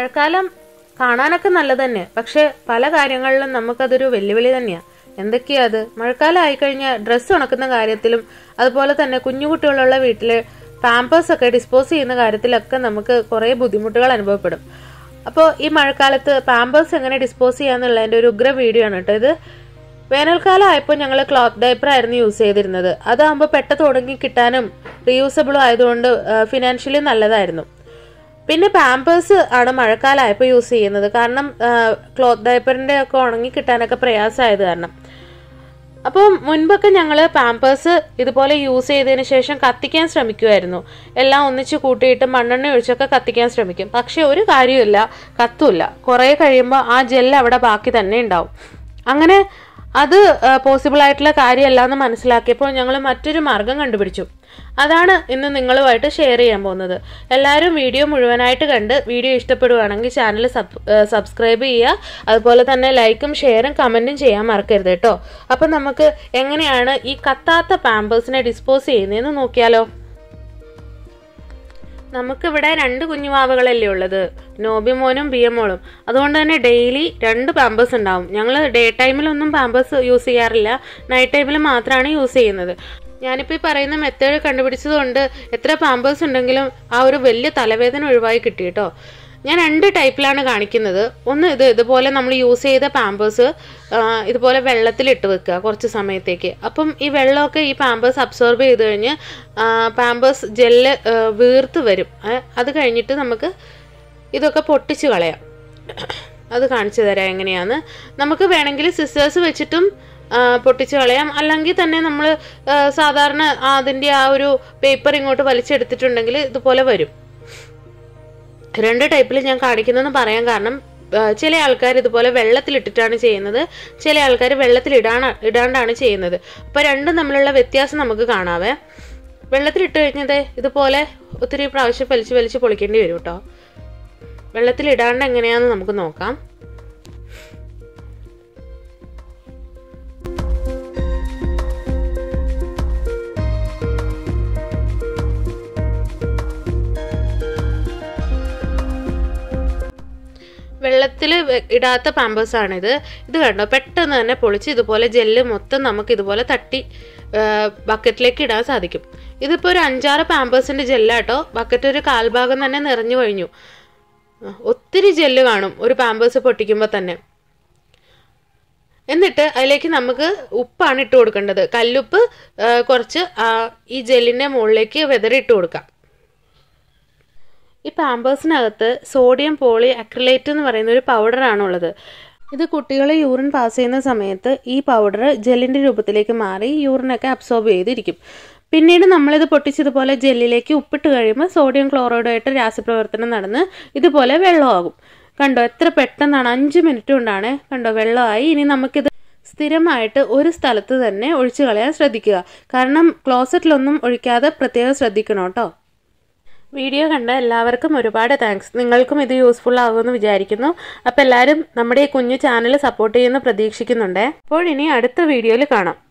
മഴക്കാലം കാണാനൊക്കെ നല്ലത് തന്നെ പക്ഷെ പല കാര്യങ്ങളിലും നമുക്കതൊരു വെല്ലുവിളി തന്നെയാണ് എന്തൊക്കെയാ അത് മഴക്കാലം ആയിക്കഴിഞ്ഞാൽ ഡ്രസ്സ് ഉണക്കുന്ന കാര്യത്തിലും അതുപോലെ തന്നെ കുഞ്ഞുകുട്ടികളുള്ള വീട്ടിൽ പാമ്പേഴ്സ് ഒക്കെ ഡിസ്പോസ് ചെയ്യുന്ന കാര്യത്തിലൊക്കെ നമുക്ക് കുറേ ബുദ്ധിമുട്ടുകൾ അനുഭവപ്പെടും അപ്പോൾ ഈ മഴക്കാലത്ത് പാമ്പേഴ്സ് എങ്ങനെ ഡിസ്പോസ് ചെയ്യാന്നുള്ളതിൻ്റെ ഒരു ഉഗ്ര വീഡിയോ ആണ് കേട്ടോ ഇത് വേനൽക്കാലം ആയപ്പോൾ ഞങ്ങൾ ക്ലോത്ത് ഡൈപ്പർ ആയിരുന്നു യൂസ് ചെയ്തിരുന്നത് അതാകുമ്പോൾ പെട്ടെന്ന് തുടങ്ങി കിട്ടാനും റീയൂസബിളും ആയതുകൊണ്ട് ഫിനാൻഷ്യലി നല്ലതായിരുന്നു പിന്നെ പാമ്പേഴ്സ് ആണ് മഴക്കാലമായപ്പോൾ യൂസ് ചെയ്യുന്നത് കാരണം ക്ലോത്ത് ഡൈപ്പറിൻ്റെ ഒക്കെ ഉണങ്ങി കിട്ടാനൊക്കെ പ്രയാസമായത് കാരണം അപ്പോൾ മുൻപൊക്കെ ഞങ്ങൾ പാമ്പേഴ്സ് ഇതുപോലെ യൂസ് ചെയ്തതിന് ശേഷം കത്തിക്കാൻ ശ്രമിക്കുമായിരുന്നു എല്ലാം ഒന്നിച്ച് കൂട്ടിയിട്ട് മണ്ണെണ്ണ ഒഴിച്ചൊക്കെ കത്തിക്കാൻ ശ്രമിക്കും പക്ഷെ ഒരു കാര്യമില്ല കത്തൂല കുറേ കഴിയുമ്പോൾ ആ ജെല്ല് അവിടെ ബാക്കി തന്നെ ഉണ്ടാവും അങ്ങനെ അത് പോസിബിൾ ആയിട്ടുള്ള കാര്യമല്ല എന്ന് മനസ്സിലാക്കിയപ്പോൾ ഞങ്ങൾ മറ്റൊരു മാർഗം കണ്ടുപിടിച്ചു അതാണ് ഇന്ന് നിങ്ങളുമായിട്ട് ഷെയർ ചെയ്യാൻ പോകുന്നത് എല്ലാവരും വീഡിയോ മുഴുവനായിട്ട് കണ്ട് വീഡിയോ ഇഷ്ടപ്പെടുവാണെങ്കിൽ ചാനൽ സബ്സ്ക്രൈബ് ചെയ്യുക അതുപോലെ തന്നെ ലൈക്കും ഷെയറും കമൻറ്റും ചെയ്യാൻ മറക്കരുത് കേട്ടോ അപ്പം നമുക്ക് എങ്ങനെയാണ് ഈ കത്താത്ത പാമ്പേഴ്സിനെ ഡിസ്പോസ് ചെയ്യുന്നതെന്ന് നോക്കിയാലോ നമുക്കിവിടെ രണ്ട് കുഞ്ഞുവാവകളല്ലേ ഉള്ളത് നോബിമോനും ബിയമോളും അതുകൊണ്ട് തന്നെ ഡെയിലി രണ്ട് പാമ്പേഴ്സ് ഉണ്ടാവും ഞങ്ങൾ ഡേ ടൈമിലൊന്നും പാമ്പേഴ്സ് യൂസ് ചെയ്യാറില്ല നൈറ്റ് ടൈമിൽ മാത്രമാണ് യൂസ് ചെയ്യുന്നത് ഞാനിപ്പോൾ ഈ പറയുന്ന മെത്തേഡ് കണ്ടുപിടിച്ചതുകൊണ്ട് എത്ര പാമ്പേഴ്സ് ഉണ്ടെങ്കിലും ആ ഒരു വലിയ തലവേദന ഒഴിവായി കിട്ടി കേട്ടോ ഞാൻ രണ്ട് ടൈപ്പിലാണ് കാണിക്കുന്നത് ഒന്ന് ഇത് ഇതുപോലെ നമ്മൾ യൂസ് ചെയ്ത പാമ്പേഴ്സ് ഇതുപോലെ വെള്ളത്തിലിട്ട് വെക്കുക കുറച്ച് സമയത്തേക്ക് അപ്പം ഈ വെള്ളമൊക്കെ ഈ പാമ്പേഴ്സ് അബ്സോർബ് ചെയ്ത് കഴിഞ്ഞ് പാമ്പേഴ്സ് ജെല്ല് വീർത്ത് വരും അത് കഴിഞ്ഞിട്ട് നമുക്ക് ഇതൊക്കെ പൊട്ടിച്ച് കളയാം അത് കാണിച്ചു തരാം എങ്ങനെയാന്ന് നമുക്ക് വേണമെങ്കിൽ സിസ്റ്റേഴ്സ് വെച്ചിട്ടും പൊട്ടിച്ച് കളയാം അല്ലെങ്കിൽ തന്നെ നമ്മൾ സാധാരണ അതിൻ്റെ ആ ഒരു പേപ്പർ ഇങ്ങോട്ട് വലിച്ചെടുത്തിട്ടുണ്ടെങ്കിൽ ഇതുപോലെ വരും രണ്ട് ടൈപ്പിൽ ഞാൻ കാണിക്കുന്നതെന്ന് പറയാൻ കാരണം ചില ആൾക്കാർ ഇതുപോലെ വെള്ളത്തിലിട്ടിട്ടാണ് ചെയ്യുന്നത് ചില ആൾക്കാർ വെള്ളത്തിൽ ഇടാണ് ഇടാണ്ടാണ് ചെയ്യുന്നത് അപ്പോൾ രണ്ടും തമ്മിലുള്ള വ്യത്യാസം നമുക്ക് കാണാവേ വെള്ളത്തിലിട്ട് കഴിഞ്ഞത് ഇതുപോലെ ഒത്തിരി പ്രാവശ്യം വലിച്ച് വലിച്ച് പൊളിക്കേണ്ടി വരും കേട്ടോ വെള്ളത്തിലിടാണ്ട് എങ്ങനെയാണെന്ന് നമുക്ക് നോക്കാം വെള്ളത്തിൽ ഇടാത്ത പാമ്പേഴ്സാണിത് ഇത് കണ്ടോ പെട്ടെന്ന് തന്നെ പൊളിച്ച് ഇതുപോലെ ജെല്ല് മൊത്തം നമുക്ക് ഇതുപോലെ തട്ടി ബക്കറ്റിലേക്ക് ഇടാൻ സാധിക്കും ഇതിപ്പോൾ ഒരു അഞ്ചാറ് പാമ്പേഴ്സിൻ്റെ ജെല്ലാട്ടോ ബക്കറ്റ് ഒരു കാൽഭാഗം തന്നെ നിറഞ്ഞു കഴിഞ്ഞു ഒത്തിരി ജെല്ല് കാണും ഒരു പാമ്പേഴ്സ് പൊട്ടിക്കുമ്പോൾ തന്നെ എന്നിട്ട് അതിലേക്ക് നമുക്ക് ഉപ്പാണ് ഇട്ട് കൊടുക്കേണ്ടത് കല്ലുപ്പ് കുറച്ച് ഈ ജെല്ലിൻ്റെ മുകളിലേക്ക് വെതറിട്ട് കൊടുക്കാം ഈ പാമ്പേഴ്സിനകത്ത് സോഡിയം പോളി അക്രിലേറ്റ് എന്ന് പറയുന്ന ഒരു പൗഡറാണുള്ളത് ഇത് കുട്ടികൾ യൂറിൻ പാസ് ചെയ്യുന്ന സമയത്ത് ഈ പൗഡർ ജെല്ലിൻ്റെ രൂപത്തിലേക്ക് മാറി യൂറിനൊക്കെ അബ്സോർബ് ചെയ്തിരിക്കും പിന്നീട് നമ്മളിത് പൊട്ടിച്ചതുപോലെ ജെല്ലിലേക്ക് ഉപ്പിട്ട് കഴിയുമ്പോൾ സോഡിയം ക്ലോറൈഡുമായിട്ട് രാസപ്രവർത്തനം നടന്ന് ഇതുപോലെ വെള്ളമാകും കണ്ടോ എത്ര പെട്ടെന്നാണ് അഞ്ച് മിനിറ്റ് കൊണ്ടാണ് കണ്ടോ വെള്ളമായി ഇനി നമുക്കിത് സ്ഥിരമായിട്ട് ഒരു സ്ഥലത്ത് തന്നെ ഒഴിച്ചു കളയാൻ ശ്രദ്ധിക്കുക കാരണം ക്ലോസറ്റിലൊന്നും ഒഴിക്കാതെ പ്രത്യേകം ശ്രദ്ധിക്കണം കേട്ടോ വീഡിയോ കണ്ട എല്ലാവർക്കും ഒരുപാട് താങ്ക്സ് നിങ്ങൾക്കും ഇത് യൂസ്ഫുൾ ആകുമെന്ന് വിചാരിക്കുന്നു അപ്പോൾ എല്ലാവരും നമ്മുടെ ഈ കുഞ്ഞു ചാനൽ സപ്പോർട്ട് ചെയ്യുന്ന പ്രതീക്ഷിക്കുന്നുണ്ടേ അപ്പോൾ ഇനി അടുത്ത വീഡിയോയിൽ കാണാം